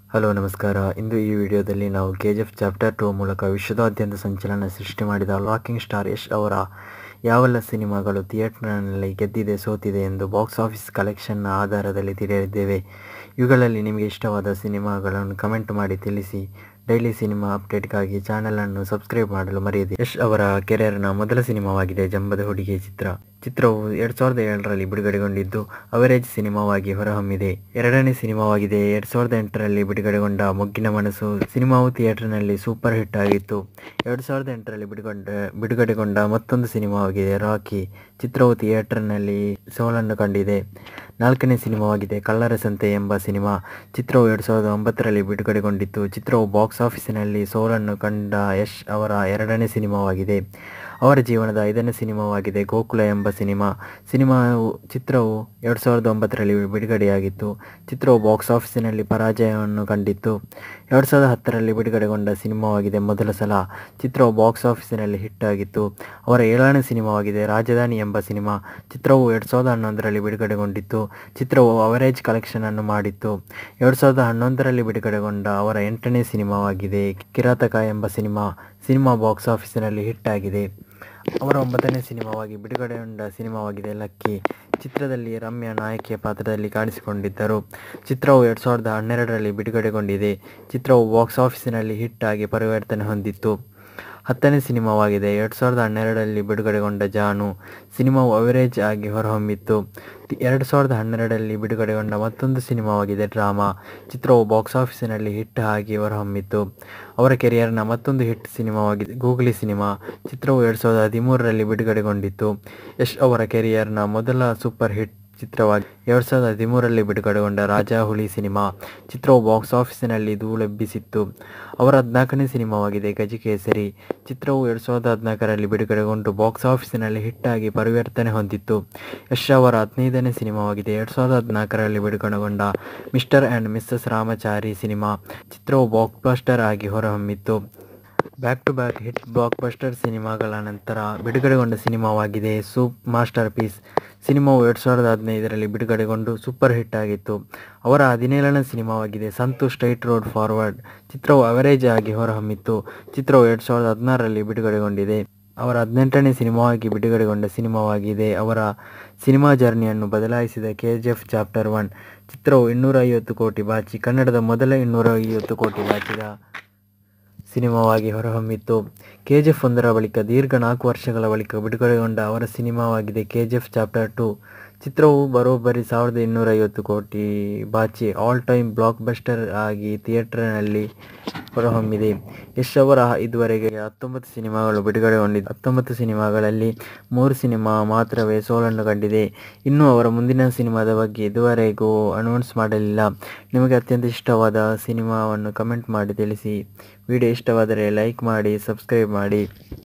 hello ನಮಸ್ಕಾರ ಇಂದು ಈ ವಿಡಿಯೋದಲ್ಲಿ ನಾವು K G F chapter two ಮೂಲಕ ವಿಶ್ವದಾದ್ಯಂತ ಸಂಚಲನ ಸೃಷ್ಟಿ ಮಾಡಿದ ರಾಕಿಂಗ್ ಸ್ಟಾರ್ ಯಶ್ ಅವರ ಯಾವೆಲ್ಲ ಸಿನಿಮಾಗಳು ಥಿಯೇಟರ್ನಲ್ಲಿ ಗೆದ್ದಿದೆ ಸೋತಿದೆ ಎಂದು ಬಾಕ್ಸ್ ಆಫೀಸ್ ಕಲೆಕ್ಷನ್ನ ಆಧಾರದಲ್ಲಿ ತಿಳಿಯಲಿದ್ದೇವೆ ಇವುಗಳಲ್ಲಿ ನಿಮಗೆ ಇಷ್ಟವಾದ ಸಿನಿಮಾಗಳನ್ನು ಕಮೆಂಟ್ ಮಾಡಿ ತಿಳಿಸಿ ಡೈಲಿ ಸಿನಿಮಾ ಅಪ್ಡೇಟ್ಗಾಗಿ ಚಾನಲನ್ನು ಸಬ್ಸ್ಕ್ರೈಬ್ ಮಾಡಲು ಮರೆಯದೆ ಯಶ್ ಅವರ ಕೆರಿಯರ್ನ ಮೊದಲ ಸಿನಿಮಾವಾಗಿದೆ ಜಂಬದ ಹುಡುಗಿ ಚಿತ್ರ ಚಿತ್ರವು ಎರಡು ಸಾವಿರದ ಏಳರಲ್ಲಿ ಬಿಡುಗಡೆಗೊಂಡಿದ್ದು ಅವರೇಜ್ ಸಿನಿಮಾವಾಗಿ ಹೊರಹೊಮ್ಮಿದೆ ಎರಡನೇ ಸಿನಿಮಾವಾಗಿದೆ ಎರಡು ಸಾವಿರದ ಎಂಟರಲ್ಲಿ ಬಿಡುಗಡೆಗೊಂಡ ಮೊಗ್ಗಿನ ಮನಸ್ಸು ಸಿನಿಮಾವು ಥಿಯೇಟರ್ನಲ್ಲಿ ಸೂಪರ್ ಹಿಟ್ ಆಗಿತ್ತು ಎರಡು ಸಾವಿರದ ಎಂಟರಲ್ಲಿ ಬಿಡುಗೊಂಡ ಬಿಡುಗಡೆಗೊಂಡ ಮತ್ತೊಂದು ಸಿನಿಮಾವಾಗಿದೆ ರಾಕಿ ಚಿತ್ರವು ಥಿಯೇಟರ್ನಲ್ಲಿ ಸೋಲನ್ನು ಕಂಡಿದೆ ನಾಲ್ಕನೇ ಸಿನಿಮಾವಾಗಿದೆ ಕಳ್ಳರ ಸಂತೆ ಎಂಬ ಸಿನಿಮಾ ಚಿತ್ರವು ಎರಡು ಸಾವಿರದ ಒಂಬತ್ತರಲ್ಲಿ ಬಿಡುಗಡೆಗೊಂಡಿತ್ತು ಚಿತ್ರವು ಬಾಕ್ಸ್ ಆಫೀಸಿನಲ್ಲಿ ಸೋಲನ್ನು ಕಂಡ ಯಶ್ ಅವರ ಎರಡನೇ ಸಿನಿಮಾವಾಗಿದೆ ಅವರ ಜೀವನದ ಐದನೇ ಸಿನಿಮಾವಾಗಿದೆ ಗೋಕುಲ ಎಂಬ ಸಿನಿಮಾ ಸಿನಿಮಾವು ಚಿತ್ರವು ಎರಡು ಸಾವಿರದ ಒಂಬತ್ತರಲ್ಲಿ ಬಿಡುಗಡೆಯಾಗಿತ್ತು ಚಿತ್ರವು ಬಾಕ್ಸ್ ಆಫೀಸಿನಲ್ಲಿ ಪರಾಜಯವನ್ನು ಕಂಡಿತ್ತು ಎರಡು ಸಾವಿರದ ಹತ್ತರಲ್ಲಿ ಬಿಡುಗಡೆಗೊಂಡ ಸಿನಿಮಾವಾಗಿದೆ ಮೊದಲ ಸಲ ಚಿತ್ರವು ಬಾಕ್ಸ್ ಆಫೀಸಿನಲ್ಲಿ ಹಿಟ್ ಆಗಿತ್ತು ಅವರ ಏಳನೇ ಸಿನಿಮಾವಾಗಿದೆ ರಾಜಧಾನಿ ಎಂಬ ಸಿನಿಮಾ ಚಿತ್ರವು ಎರಡು ಸಾವಿರದ ಹನ್ನೊಂದರಲ್ಲಿ ಬಿಡುಗಡೆಗೊಂಡಿತ್ತು ಚಿತ್ರವು ಅವರೇಜ್ ಕಲೆಕ್ಷನ್ ಅನ್ನು ಮಾಡಿತ್ತು ಎರಡು ಸಾವಿರದ ಹನ್ನೊಂದರಲ್ಲಿ ಬಿಡುಗಡೆಗೊಂಡ ಅವರ ಎಂಟನೇ ಸಿನಿಮಾವಾಗಿದೆ ಕಿರಾತಕ ಎಂಬ ಸಿನಿಮಾ ಸಿನಿಮಾ ಬಾಕ್ಸ್ ಆಫೀಸಿನಲ್ಲಿ ಹಿಟ್ ಆಗಿದೆ ಅವರ ಒಂಬತ್ತನೇ ಸಿನಿಮಾವಾಗಿ ಬಿಡುಗಡೆಗೊಂಡ ಸಿನಿಮಾವಾಗಿದೆ ಲಕ್ಕಿ ಚಿತ್ರದಲ್ಲಿ ರಮ್ಯಾ ನಾಯಕಿಯ ಪಾತ್ರದಲ್ಲಿ ಕಾಣಿಸಿಕೊಂಡಿದ್ದರು ಚಿತ್ರವು ಎರಡು ಸಾವಿರದ ಹನ್ನೆರಡರಲ್ಲಿ ಬಿಡುಗಡೆಗೊಂಡಿದೆ ಚಿತ್ರವು ಬಾಕ್ಸ್ ಆಫೀಸಿನಲ್ಲಿ ಹಿಟ್ ಆಗಿ ಪರಿವರ್ತನೆ ಹೊಂದಿತ್ತು ಹತ್ತನೇ ಸಿನಿಮಾವಾಗಿದೆ ಎರಡು ಸಾವಿರದ ಹನ್ನೆರಡರಲ್ಲಿ ಬಿಡುಗಡೆಗೊಂಡ ಜಾನು ಸಿನಿಮಾವು ಅವರೇಜ್ ಆಗಿ ಹೊರಹೊಮ್ಮಿತ್ತು ಎರಡು ಸಾವಿರದ ಹನ್ನೆರಡರಲ್ಲಿ ಬಿಡುಗಡೆಗೊಂಡ ಮತ್ತೊಂದು ಸಿನಿಮಾವಾಗಿದೆ ಡ್ರಾಮಾ ಚಿತ್ರವು ಬಾಕ್ಸ್ ಆಫೀಸಿನಲ್ಲಿ ಹಿಟ್ ಆಗಿ ಹೊರಹೊಮ್ಮಿತ್ತು ಅವರ ಕೆರಿಯರ್ನ ಮತ್ತೊಂದು ಹಿಟ್ ಸಿನಿಮಾವಾಗಿದೆ ಗೂಗ್ಲಿ ಸಿನಿಮಾ ಚಿತ್ರವು ಎರಡು ಸಾವಿರದ ಹದಿಮೂರರಲ್ಲಿ ಬಿಡುಗಡೆಗೊಂಡಿತ್ತು ಯಶ್ ಅವರ ಕೆರಿಯರ್ನ ಮೊದಲ ಸೂಪರ್ ಹಿಟ್ ಚಿತ್ರವಾಗಿ ಎರಡು ಸಾವಿರದ ಹದಿಮೂರರಲ್ಲಿ ಬಿಡುಗಡೆಗೊಂಡ ರಾಜಾ ಹುಲಿ ಸಿನಿಮಾ ಚಿತ್ರವು ಬಾಕ್ಸ್ ಆಫೀಸಿನಲ್ಲಿ ಧೂಳೆಬ್ಬಿಸಿತ್ತು ಅವರ ಹದಿನಾಲ್ಕನೇ ಸಿನಿಮಾವಾಗಿದೆ ಗಜಕೇಸರಿ ಚಿತ್ರವು ಎರಡು ಸಾವಿರದ ಹದಿನಾಲ್ಕರಲ್ಲಿ ಬಿಡುಗಡೆಗೊಂಡು ಬಾಕ್ಸ್ ಆಫೀಸಿನಲ್ಲಿ ಹಿಟ್ ಆಗಿ ಪರಿವರ್ತನೆ ಹೊಂದಿತ್ತು ಯಶ್ ಅವರ ಹದಿನೈದನೇ ಸಿನಿಮಾವಾಗಿದೆ ಎರಡು ಸಾವಿರದ ಹದಿನಾಲ್ಕರಲ್ಲಿ ಬಿಡುಗಡೆಗೊಂಡ Mr and Mrs Ramachari cinema ಚಿತ್ರವು ಬಾಕ್ಸ್ ಬಸ್ಟರ್ ಆಗಿ ಹೊರಹೊಮ್ಮಿತ್ತು back to back hit blockbuster ಸಿನಿಮಾಗಳ ನಂತರ ಬಿಡುಗಡೆಗೊಂಡ ಸಿನಿಮಾವಾಗಿದೆ ಸೂಪ್ ಮಾಸ್ಟರ್ ಪೀಸ್ ಸಿನಿಮಾವು ಎರಡು ಸಾವಿರದ ಹದಿನೈದರಲ್ಲಿ ಬಿಡುಗಡೆಗೊಂಡು ಸೂಪರ್ ಹಿಟ್ ಆಗಿತ್ತು ಅವರ ಹದಿನೇಳನೇ ಸಿನಿಮಾವಾಗಿದೆ ಸಂತು ಸ್ಟ್ರೈಟ್ ರೋಡ್ ಫಾರ್ವರ್ಡ್ ಚಿತ್ರವು ಅವರೇಜ್ ಆಗಿ ಹೊರಹೊಮ್ಮಿತ್ತು ಚಿತ್ರವು ಎರಡು ಸಾವಿರದ ಹದಿನಾರರಲ್ಲಿ ಬಿಡುಗಡೆಗೊಂಡಿದೆ ಅವರ ಹದಿನೆಂಟನೇ ಸಿನಿಮಾವಾಗಿ ಬಿಡುಗಡೆಗೊಂಡ ಸಿನಿಮಾವಾಗಿದೆ ಅವರ ಸಿನಿಮಾ ಜರ್ನಿಯನ್ನು ಬದಲಾಯಿಸಿದ K G F chapter one ಚಿತ್ರವು ಇನ್ನೂರ ಐವತ್ತು ಕೋಟಿ ಬಾಚಿ ಕನ್ನಡದ ಮೊದಲ ಇನ್ನೂರ ಐವತ್ತು ಕೋಟಿ ಬಾಚಿದ ಸಿನಿಮಾವಾಗಿ ಹೊರಹೊಮ್ಮಿತ್ತು ಕೆ ಜಿ ಎಫ್ ಒಂದರ ಬಳಿಕ ದೀರ್ಘ ನಾಲ್ಕು ವರ್ಷಗಳ ಬಳಿಕ ಬಿಡುಗಡೆಗೊಂಡ ಅವರ ಸಿನಿಮಾವಾಗಿದೆ K G F chapter two ಚಿತ್ರವು ಬರೋಬ್ಬರಿ ಸಾವಿರದ ಇನ್ನೂರ ಐವತ್ತು ಕೋಟಿ ಬಾಚಿ ಆಲ್ ಟೈಮ್ ಬ್ಲಾಕ್ ಬಸ್ಟರ್ ಆಗಿ ಥಿಯೇಟರ್ನಲ್ಲಿ ಹೊರಹೊಮ್ಮಿದೆ ಯಶ್ ಅವರ ಇದುವರೆಗೆ ಹತ್ತೊಂಬತ್ತು ಸಿನಿಮಾಗಳು ಬಿಡುಗಡೆಗೊಂಡಿದ್ದು ಹತ್ತೊಂಬತ್ತು ಸಿನಿಮಾಗಳಲ್ಲಿ ಮೂರು ಸಿನಿಮಾ ಮಾತ್ರವೇ ಸೋಲನ್ನು ಕಂಡಿದೆ ಇನ್ನು ಅವರ ಮುಂದಿನ ಸಿನಿಮಾದ ಬಗ್ಗೆ ಇದುವರೆಗೂ ಅನೌನ್ಸ್ ಮಾಡಲಿಲ್ಲ ನಿಮಗೆ ಅತ್ಯಂತ ಇಷ್ಟವಾದ ಸಿನಿಮಾವನ್ನು ಕಮೆಂಟ್ ಮಾಡಿ ತಿಳಿಸಿ ವಿಡಿಯೋ ಇಷ್ಟವಾದರೆ ಲೈಕ್ ಮಾಡಿ ಸಬ್ಸ್ಕ್ರೈಬ್ ಮಾಡಿ